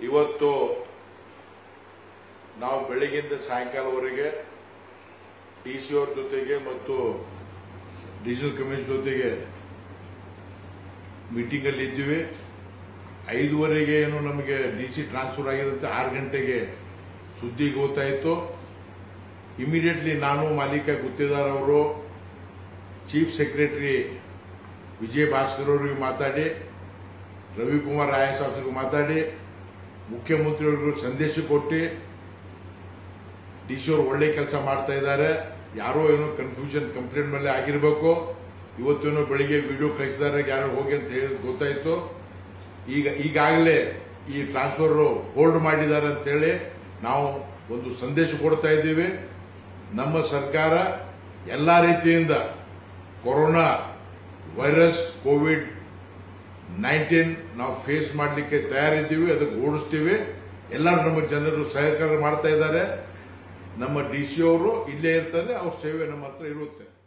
ಇವತ್ತು ನಾವು ಬೆಳಗಿಂದ ಸಾಯಂಕಾಲವರೆಗೆ ಡಿ ಸಿ ಅವ್ರ ಜೊತೆಗೆ ಮತ್ತು ಡಿಜಿಟಲ್ ಕಮಿಷನ್ ಜೊತೆಗೆ ಮೀಟಿಂಗ್ ಅಲ್ಲಿ ಇದ್ದೀವಿ ಐದುವರೆಗೆ ಏನು ನಮಗೆ ಡಿ ಸಿ ಟ್ರಾನ್ಸ್ಫರ್ ಆಗಿದಂತೆ ಆರು ಗಂಟೆಗೆ ಸುದ್ದಿ ಗೊತ್ತಾಯಿತು ಇಮಿಡಿಯೇಟ್ಲಿ ನಾನು ಮಾಲೀಕ ಗುತ್ತೇದಾರ್ ಅವರು ಚೀಫ್ ಸೆಕ್ರೆಟರಿ ವಿಜಯ ಭಾಸ್ಕರ್ ಅವರಿಗೆ ಮಾತಾಡಿ ರವಿಕುಮಾರ್ ಐ ಎಸ್ ಆಫೀಸರ್ಗೆ ಮಾತಾಡಿ ಮುಖ್ಯಮಂತ್ರಿಯವರಿಗೂ ಸಂದೇಶ ಕೊಟ್ಟು ಡಿ ಸಿ ಅವರು ಒಳ್ಳೆ ಕೆಲಸ ಮಾಡ್ತಾ ಇದ್ದಾರೆ ಯಾರೋ ಏನೋ ಕನ್ಫ್ಯೂಷನ್ ಕಂಪ್ಲೇಂಟ್ ಮೇಲೆ ಆಗಿರಬೇಕು ಇವತ್ತೇನೋ ಬೆಳಿಗ್ಗೆ ವಿಡಿಯೋ ಕಳಿಸಿದ್ದಾರೆ ಯಾರೋ ಹೋಗಿ ಅಂತ ಹೇಳಿ ಗೊತ್ತಾಯ್ತು ಈಗ ಈಗಾಗಲೇ ಈ ಟ್ರಾನ್ಸ್ಫರ್ ಹೋಲ್ಡ್ ಮಾಡಿದ್ದಾರೆ ಅಂತ ಹೇಳಿ ನಾವು ಒಂದು ಸಂದೇಶ ಕೊಡ್ತಾ ಇದ್ದೀವಿ ನಮ್ಮ ಸರ್ಕಾರ ಎಲ್ಲಾ ರೀತಿಯಿಂದ ಕೊರೋನಾ ವೈರಸ್ ಕೋವಿಡ್ ನೈನ್ಟೀನ್ ನಾವು ಫೇಸ್ ಮಾಡಲಿಕ್ಕೆ ತಯಾರಿದ್ದೀವಿ ಅದಕ್ಕೆ ಓಡಿಸ್ತೀವಿ ಎಲ್ಲರೂ ನಮ್ಮ ಜನರು ಸಹಕಾರ ಮಾಡ್ತಾ ಇದ್ದಾರೆ ನಮ್ಮ ಡಿ ಸಿ ಅವರು ಇಲ್ಲೇ ಇರ್ತಾರೆ ಅವ್ರ ಸೇವೆ ನಮ್ಮ ಹತ್ರ ಇರುತ್ತೆ